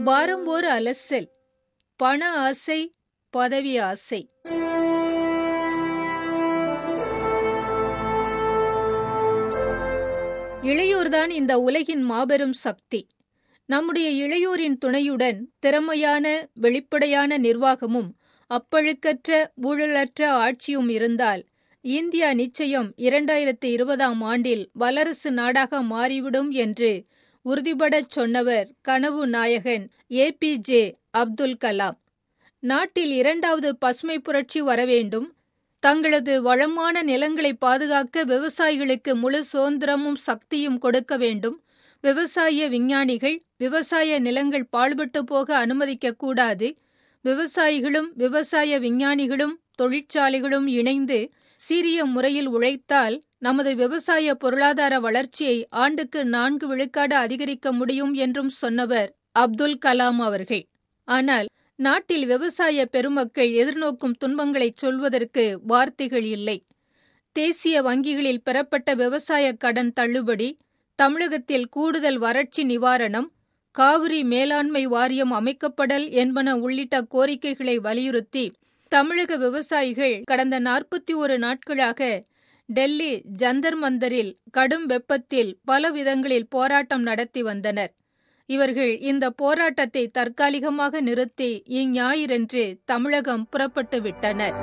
வாரம் ஓர் அலசல் பண ஆசை பதவி ஆசை இளையோர்தான் இந்த உலகின் மாபெரும் சக்தி நம்முடைய இளையோரின் துணையுடன் திறமையான வெளிப்படையான நிர்வாகமும் அப்பழுக்கற்ற ஊழலற்ற ஆட்சியும் இருந்தால் இந்தியா நிச்சயம் இரண்டாயிரத்தி இருபதாம் ஆண்டில் வல்லரசு நாடாக மாறிவிடும் என்று உறுதிபடச் சொன்னவர் கனவு நாயகன் ஏபிஜே அப்துல் கலாம் நாட்டில் இரண்டாவது பசுமை புரட்சி வரவேண்டும் தங்களது வளமான நிலங்களை பாதுகாக்க விவசாயிகளுக்கு முழு சுதந்திரமும் சக்தியும் கொடுக்க வேண்டும் விவசாய விஞ்ஞானிகள் விவசாய நிலங்கள் பாழ்பட்டு போக அனுமதிக்க கூடாது விவசாயிகளும் விவசாய விஞ்ஞானிகளும் தொழிற்சாலைகளும் இணைந்து சீரிய முறையில் உழைத்தால் நமது விவசாய பொருளாதார வளர்ச்சியை ஆண்டுக்கு நான்கு விழுக்காடு அதிகரிக்க முடியும் என்றும் சொன்னவர் அப்துல் கலாம் அவர்கள் ஆனால் நாட்டில் விவசாய பெருமக்கள் எதிர்நோக்கும் துன்பங்களை சொல்வதற்கு வார்த்தைகள் இல்லை தேசிய வங்கிகளில் பெறப்பட்ட விவசாய கடன் தள்ளுபடி தமிழகத்தில் கூடுதல் வறட்சி நிவாரணம் காவிரி மேலாண்மை வாரியம் அமைக்கப்படல் என்பன உள்ளிட்ட கோரிக்கைகளை வலியுறுத்தி தமிழக விவசாயிகள் கடந்த நாற்பத்தி ஒரு நாட்களாக டெல்லி ஜந்தர் மந்தரில் கடும் வெப்பத்தில் பல விதங்களில் போராட்டம் நடத்தி வந்தனர் இவர்கள் இந்த போராட்டத்தை தற்காலிகமாக நிறுத்தி இஞ்ஞாயிறன்று தமிழகம் புறப்பட்டு விட்டனர்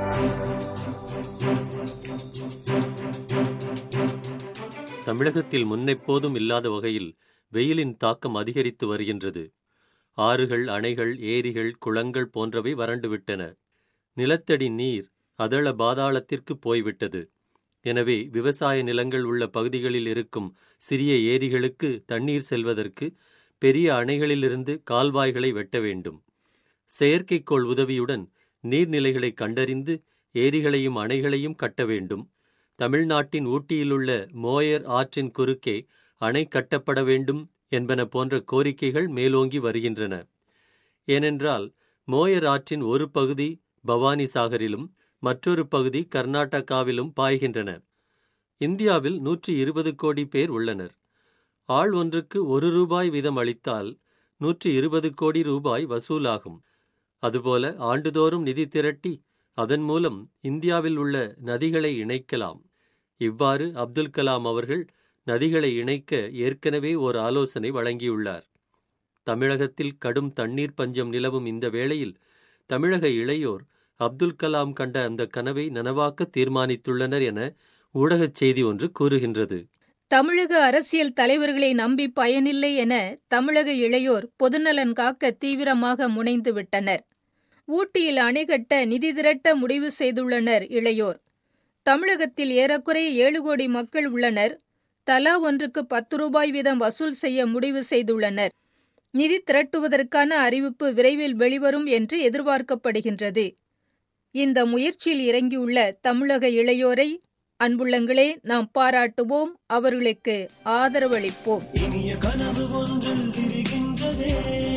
தமிழகத்தில் முன்னெப்போதும் இல்லாத வகையில் வெயிலின் தாக்கம் அதிகரித்து வருகின்றது ஆறுகள் அணைகள் ஏரிகள் குளங்கள் போன்றவை வறண்டுவிட்டன நிலத்தடி நீர் அதள பாதாளத்திற்கு போய்விட்டது எனவே விவசாய நிலங்கள் உள்ள பகுதிகளில் இருக்கும் சிறிய ஏரிகளுக்கு தண்ணீர் செல்வதற்கு பெரிய அணைகளிலிருந்து கால்வாய்களை வெட்ட வேண்டும் செயற்கைக்கோள் உதவியுடன் நீர்நிலைகளை கண்டறிந்து ஏரிகளையும் அணைகளையும் கட்ட வேண்டும் தமிழ்நாட்டின் ஊட்டியிலுள்ள மோயர் ஆற்றின் குறுக்கே அணை கட்டப்பட வேண்டும் என்பன போன்ற கோரிக்கைகள் மேலோங்கி வருகின்றன ஏனென்றால் மோயர் ஆற்றின் ஒரு பகுதி பவானி சாகரிலும் மற்றொரு பகுதி கர்நாடகாவிலும் பாய்கின்றன இந்தியாவில் நூற்றி இருபது கோடி பேர் உள்ளனர் ஆள் ஒன்றுக்கு ஒரு ரூபாய் வீதம் அளித்தால் நூற்றி இருபது கோடி ரூபாய் வசூலாகும் அதுபோல ஆண்டுதோறும் நிதி திரட்டி அதன் மூலம் இந்தியாவில் உள்ள நதிகளை இணைக்கலாம் இவ்வாறு அப்துல் கலாம் அவர்கள் நதிகளை இணைக்க ஏற்கனவே ஓர் ஆலோசனை வழங்கியுள்ளார் தமிழகத்தில் கடும் தண்ணீர் பஞ்சம் நிலவும் இந்த வேளையில் தமிழக இளையோர் அப்துல் கலாம் கண்ட அந்த கனவை நனவாக்க தீர்மானித்துள்ளனர் என ஊடகச் செய்தி ஒன்று கூறுகின்றது தமிழக அரசியல் தலைவர்களை நம்பி பயனில்லை என தமிழக இளையோர் பொதுநலன் காக்க தீவிரமாக முனைந்து விட்டனர் ஊட்டியில் அணை கட்ட நிதி திரட்ட முடிவு செய்துள்ளனர் இளையோர் தமிழகத்தில் ஏறக்குறைய ஏழு கோடி மக்கள் உள்ளனர் தலா ஒன்றுக்கு பத்து ரூபாய் வீதம் வசூல் செய்ய முடிவு செய்துள்ளனர் நிதி திரட்டுவதற்கான அறிவிப்பு விரைவில் வெளிவரும் என்று எதிர்பார்க்கப்படுகின்றது இந்த முயற்சியில் இறங்கியுள்ள தமிழக இளையோரை அன்புள்ளங்களே நாம் பாராட்டுவோம் அவர்களுக்கு ஆதரவளிப்போம் இனிய கனவு ஒன்று விரிகின்றதே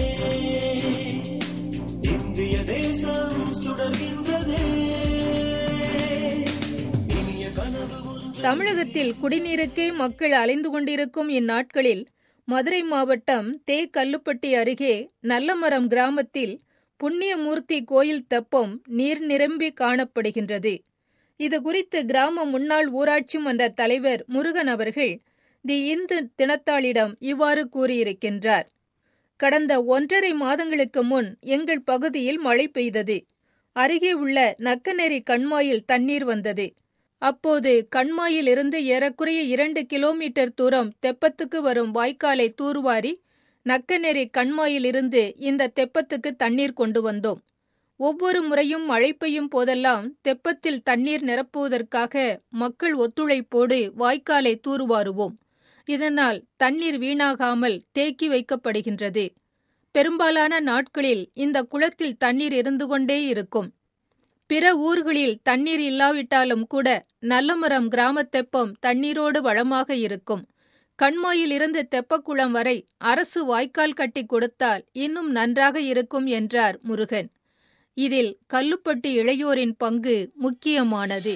இந்திய தேசம் சுடர்கின்றதே இனிய கனவு ஒன்று தமிழகத்தில் குடிநீருக்கே மக்கள் அலைந்து கொண்டிருக்கும் இந்நாட்களில் மதுரை மாவட்டம் தே கல்லுப்பட்டி அருகே நல்லமரம் கிராமத்தில் புண்ணியமூர்த்தி கோயில் தெப்பம் நீர் நிரம்பி காணப்படுகின்றது இது குறித்து கிராம முன்னாள் ஊராட்சி மன்ற தலைவர் முருகன் அவர்கள் தி இந்து தினத்தாளிடம் இவ்வாறு கூறியிருக்கின்றார் கடந்த ஒன்றரை மாதங்களுக்கு முன் எங்கள் பகுதியில் மழை பெய்தது அருகே உள்ள நக்கநேரி கண்மாயில் தண்ணீர் வந்தது அப்போது கண்மாயில் இருந்து ஏறக்குறைய இரண்டு கிலோமீட்டர் தூரம் தெப்பத்துக்கு வரும் வாய்க்காலை தூர்வாரி நக்கநேரி கண்மாயில் இருந்து இந்த தெப்பத்துக்கு தண்ணீர் கொண்டு வந்தோம் ஒவ்வொரு முறையும் மழை பெய்யும் போதெல்லாம் தெப்பத்தில் தண்ணீர் நிரப்புவதற்காக மக்கள் ஒத்துழைப்போடு வாய்க்காலை தூர்வாருவோம் இதனால் தண்ணீர் வீணாகாமல் தேக்கி வைக்கப்படுகின்றது பெரும்பாலான நாட்களில் இந்த குளத்தில் தண்ணீர் இருந்து கொண்டே இருக்கும் பிற ஊர்களில் தண்ணீர் இல்லாவிட்டாலும் கூட நல்லமரம் கிராம தெப்பம் தண்ணீரோடு வளமாக இருக்கும் கண்மாயில் இருந்து தெப்பக்குளம் வரை அரசு வாய்க்கால் கட்டி கொடுத்தால் இன்னும் நன்றாக இருக்கும் என்றார் முருகன் இதில் கல்லுப்பட்டி இளையோரின் பங்கு முக்கியமானது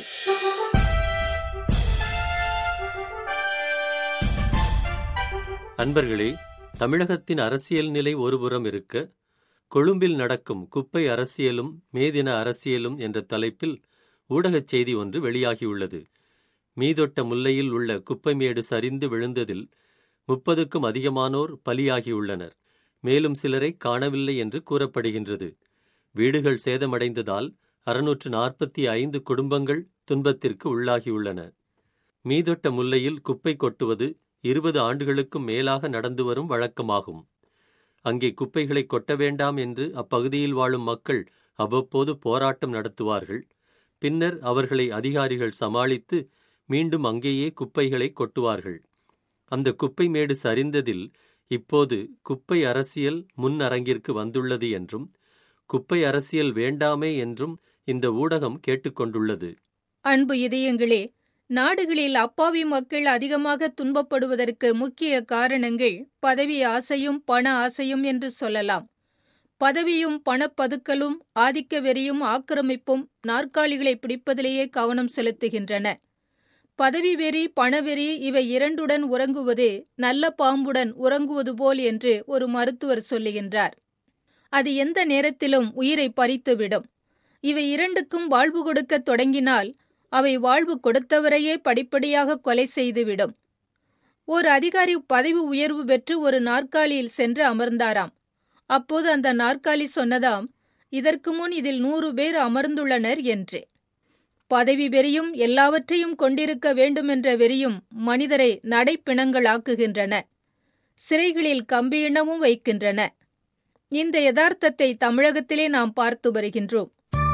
அன்பர்களே தமிழகத்தின் அரசியல் நிலை ஒருபுறம் இருக்க கொழும்பில் நடக்கும் குப்பை அரசியலும் மேதின அரசியலும் என்ற தலைப்பில் ஊடகச் செய்தி ஒன்று வெளியாகியுள்ளது மீதொட்ட முல்லையில் உள்ள குப்பைமேடு சரிந்து விழுந்ததில் முப்பதுக்கும் அதிகமானோர் பலியாகியுள்ளனர் மேலும் சிலரை காணவில்லை என்று கூறப்படுகின்றது வீடுகள் சேதமடைந்ததால் அறுநூற்று நாற்பத்தி ஐந்து குடும்பங்கள் துன்பத்திற்கு உள்ளாகியுள்ளன மீதொட்ட முல்லையில் குப்பை கொட்டுவது இருபது ஆண்டுகளுக்கும் மேலாக நடந்து வரும் வழக்கமாகும் அங்கே குப்பைகளை கொட்ட வேண்டாம் என்று அப்பகுதியில் வாழும் மக்கள் அவ்வப்போது போராட்டம் நடத்துவார்கள் பின்னர் அவர்களை அதிகாரிகள் சமாளித்து மீண்டும் அங்கேயே குப்பைகளை கொட்டுவார்கள் அந்த குப்பை மேடு சரிந்ததில் இப்போது குப்பை அரசியல் முன் அரங்கிற்கு வந்துள்ளது என்றும் குப்பை அரசியல் வேண்டாமே என்றும் இந்த ஊடகம் கேட்டுக்கொண்டுள்ளது அன்பு இதயங்களே நாடுகளில் அப்பாவி மக்கள் அதிகமாக துன்பப்படுவதற்கு முக்கிய காரணங்கள் பதவி ஆசையும் பண ஆசையும் என்று சொல்லலாம் பதவியும் பணப்பதுக்கலும் ஆதிக்க வெறியும் ஆக்கிரமிப்பும் நாற்காலிகளை பிடிப்பதிலேயே கவனம் செலுத்துகின்றன பதவி வெறி பணவெறி இவை இரண்டுடன் உறங்குவது நல்ல பாம்புடன் உறங்குவது போல் என்று ஒரு மருத்துவர் சொல்லுகின்றார் அது எந்த நேரத்திலும் உயிரை பறித்துவிடும் இவை இரண்டுக்கும் வாழ்வு கொடுக்கத் தொடங்கினால் அவை வாழ்வு கொடுத்தவரையே படிப்படியாக கொலை செய்துவிடும் ஒரு அதிகாரி பதவி உயர்வு பெற்று ஒரு நாற்காலியில் சென்று அமர்ந்தாராம் அப்போது அந்த நாற்காலி சொன்னதாம் இதற்கு முன் இதில் நூறு பேர் அமர்ந்துள்ளனர் என்று பதவி வெறியும் எல்லாவற்றையும் கொண்டிருக்க வேண்டுமென்ற வெறியும் மனிதரை நடைப்பிணங்களாக்குகின்றன சிறைகளில் கம்பியினமும் வைக்கின்றன இந்த யதார்த்தத்தை தமிழகத்திலே நாம் பார்த்து வருகின்றோம்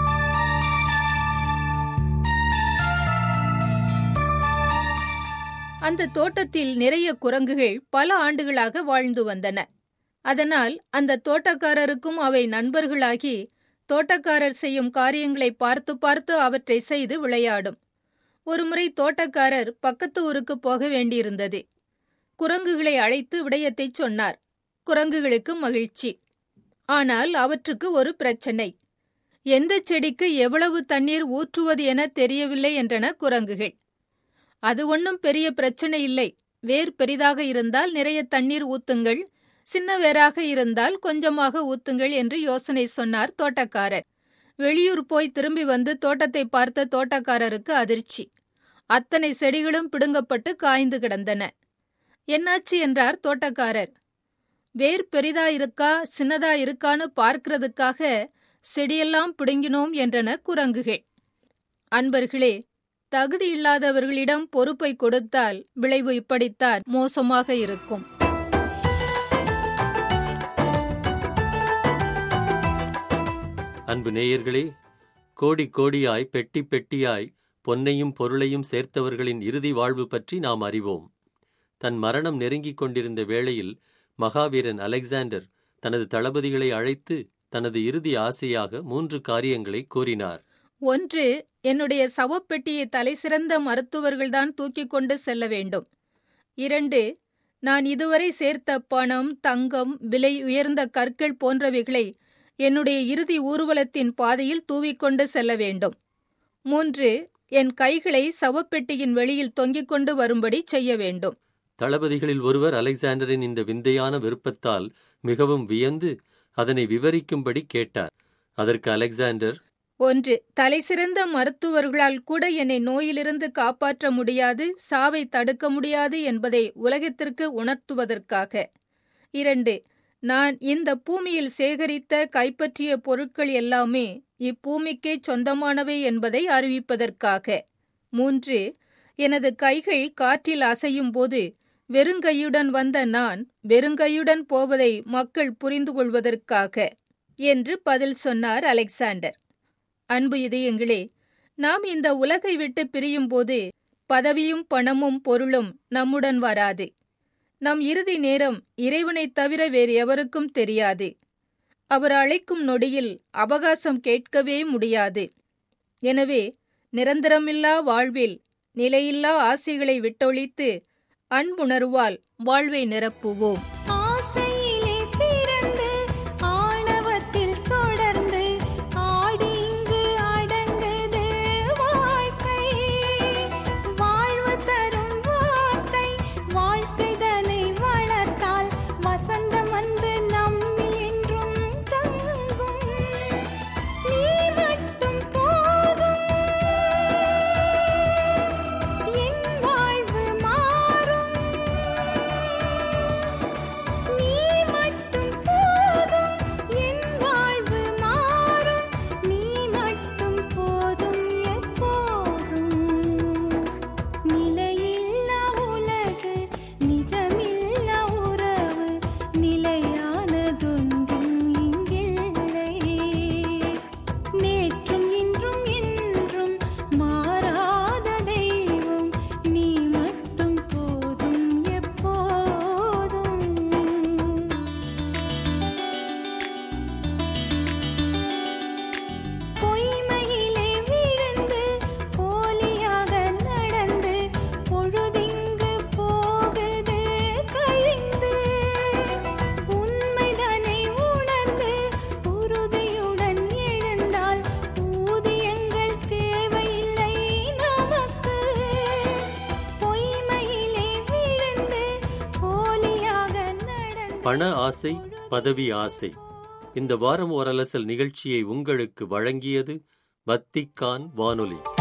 அந்த தோட்டத்தில் நிறைய குரங்குகள் பல ஆண்டுகளாக வாழ்ந்து வந்தன அதனால் அந்த தோட்டக்காரருக்கும் அவை நண்பர்களாகி தோட்டக்காரர் செய்யும் காரியங்களை பார்த்து பார்த்து அவற்றை செய்து விளையாடும் ஒருமுறை தோட்டக்காரர் பக்கத்து ஊருக்கு போக வேண்டியிருந்தது குரங்குகளை அழைத்து விடயத்தை சொன்னார் குரங்குகளுக்கு மகிழ்ச்சி ஆனால் அவற்றுக்கு ஒரு பிரச்சனை எந்த செடிக்கு எவ்வளவு தண்ணீர் ஊற்றுவது என தெரியவில்லை என்றன குரங்குகள் அது ஒன்றும் பெரிய பிரச்சனை இல்லை வேர் பெரிதாக இருந்தால் நிறைய தண்ணீர் ஊத்துங்கள் சின்ன வேராக இருந்தால் கொஞ்சமாக ஊத்துங்கள் என்று யோசனை சொன்னார் தோட்டக்காரர் வெளியூர் போய் திரும்பி வந்து தோட்டத்தை பார்த்த தோட்டக்காரருக்கு அதிர்ச்சி அத்தனை செடிகளும் பிடுங்கப்பட்டு காய்ந்து கிடந்தன என்னாச்சு என்றார் தோட்டக்காரர் வேர் பெரிதா இருக்கா சின்னதா இருக்கான்னு பார்க்கிறதுக்காக செடியெல்லாம் பிடுங்கினோம் என்றன குரங்குகள் அன்பர்களே தகுதி இல்லாதவர்களிடம் பொறுப்பை கொடுத்தால் விளைவு இப்படித்தான் மோசமாக இருக்கும் அன்பு நேயர்களே கோடி கோடியாய் பெட்டி பெட்டியாய் பொன்னையும் பொருளையும் சேர்த்தவர்களின் இறுதி வாழ்வு பற்றி நாம் அறிவோம் தன் மரணம் நெருங்கிக் கொண்டிருந்த வேளையில் மகாவீரன் அலெக்சாண்டர் தனது தளபதிகளை அழைத்து தனது இறுதி ஆசையாக மூன்று காரியங்களை கூறினார் ஒன்று என்னுடைய சவப்பெட்டியை தலைசிறந்த மருத்துவர்கள்தான் தூக்கிக் கொண்டு செல்ல வேண்டும் இரண்டு நான் இதுவரை சேர்த்த பணம் தங்கம் விலை உயர்ந்த கற்கள் போன்றவைகளை என்னுடைய இறுதி ஊர்வலத்தின் பாதையில் தூவிக்கொண்டு செல்ல வேண்டும் மூன்று என் கைகளை சவப்பெட்டியின் வெளியில் தொங்கிக் கொண்டு வரும்படி செய்ய வேண்டும் தளபதிகளில் ஒருவர் அலெக்சாண்டரின் இந்த விந்தையான விருப்பத்தால் மிகவும் வியந்து அதனை விவரிக்கும்படி கேட்டார் அதற்கு அலெக்சாண்டர் ஒன்று தலைசிறந்த மருத்துவர்களால் கூட என்னை நோயிலிருந்து காப்பாற்ற முடியாது சாவை தடுக்க முடியாது என்பதை உலகத்திற்கு உணர்த்துவதற்காக இரண்டு நான் இந்த பூமியில் சேகரித்த கைப்பற்றிய பொருட்கள் எல்லாமே இப்பூமிக்கே சொந்தமானவை என்பதை அறிவிப்பதற்காக மூன்று எனது கைகள் காற்றில் அசையும் போது வெறுங்கையுடன் வந்த நான் வெறுங்கையுடன் போவதை மக்கள் புரிந்து கொள்வதற்காக என்று பதில் சொன்னார் அலெக்சாண்டர் அன்பு இதயங்களே நாம் இந்த உலகை விட்டு பிரியும்போது பதவியும் பணமும் பொருளும் நம்முடன் வராது நம் இறுதி நேரம் இறைவனைத் தவிர வேறு எவருக்கும் தெரியாது அவர் அழைக்கும் நொடியில் அவகாசம் கேட்கவே முடியாது எனவே நிரந்தரமில்லா வாழ்வில் நிலையில்லா ஆசைகளை விட்டொழித்து அன்புணர்வால் வாழ்வை நிரப்புவோம் ஆசையிலே பிறந்து ஆணவத்தில் தொடர்ந்து ஆடி இங்கு அடங்குது வாழ்க்கை வாழ்வு தரும் வார்த்தை வாழ்க்கைதனை வளர்த்தால் வசந்தம் வந்து நம்மில் என்றும் தங்கும் பண ஆசை பதவி ஆசை இந்த வாரம் ஓரலசல் நிகழ்ச்சியை உங்களுக்கு வழங்கியது வத்திக்கான் வானொலி